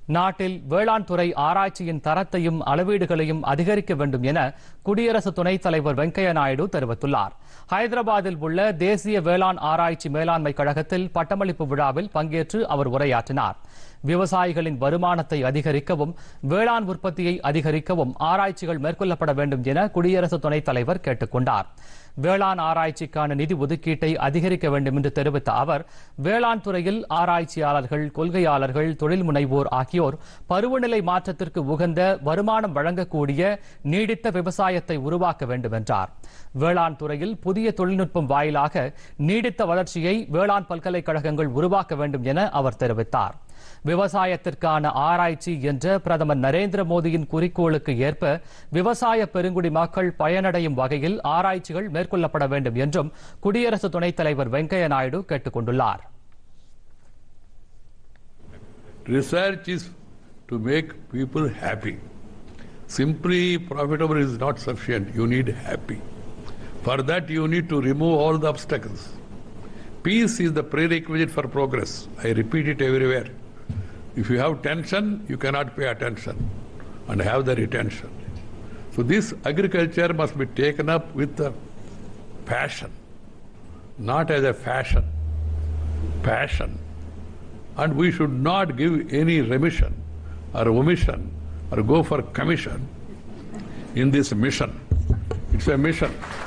நாட்டில் வேளாண் துறை ஆராய்ச்சியின் தரத்தையும் அளவீடுகளையும் அதிகரிக்க வேண்டும் என குடியரசு துணைத் தலைவர் வெங்கையா நாயுடு தெரிவித்துள்ளார் ஹைதராபாத்தில் உள்ள தேசிய வேளாண் ஆராய்ச்சி மேலாண்மை கழகத்தில் பட்டமளிப்பு விழாவில் பங்கேற்று அவர் உரையாற்றினார் விவசாயிகளின் வருமானத்தை அதிகரிக்கவும் வேளாண் உற்பத்தியை அதிகரிக்கவும் ஆராய்ச்சிகள் மேற்கொள்ளப்பட வேண்டும் என குடியரசு துணைத் தலைவர் கேட்டுக் கொண்டார் வேளாண் ஆராய்ச்சிக்கான நிதி ஒதுக்கீட்டை அதிகரிக்க வேண்டும் என்று தெரிவித்த அவர் வேளாண் துறையில் ஆராய்ச்சியாளர்கள் கொள்கையாளர்கள் தொழில் முனைவோர் ஆகியோர் பருவநிலை மாற்றத்திற்கு உகந்த வருமானம் வழங்கக்கூடிய நீடித்த விவசாயத்தை உருவாக்க வேண்டும் என்றார் வேளாண் துறையில் புதிய தொழில்நுட்பம் வாயிலாக நீடித்த வளர்ச்சியை வேளாண் பல்கலைக்கழகங்கள் உருவாக்க வேண்டும் என அவர் தெரிவித்தார் விவசாயத்திற்கான ஆராய்ச்சி என்ற பிரதமர் நரேந்திர மோடியின் குறிக்கோளுக்கு ஏற்ப விவசாய பெருங்குடி மக்கள் பயனடையும் வகையில் ஆராய்ச்சிகள் மேற்கொள்ளப்பட வேண்டும் என்றும் குடியரசு துணைத் தலைவர் வெங்கையா நாயுடு கேட்டுக் கொண்டுள்ளார் Research is to make people happy. Simply profitable is not sufficient. You need happy. For that, you need to remove all the obstacles. Peace is the prerequisite for progress. I repeat it everywhere. If you have tension, you cannot pay attention and have the retention. So, this agriculture must be taken up with a passion, not as a fashion. Passion. And we should not give any remission or omission or go for commission in this mission. It's a mission.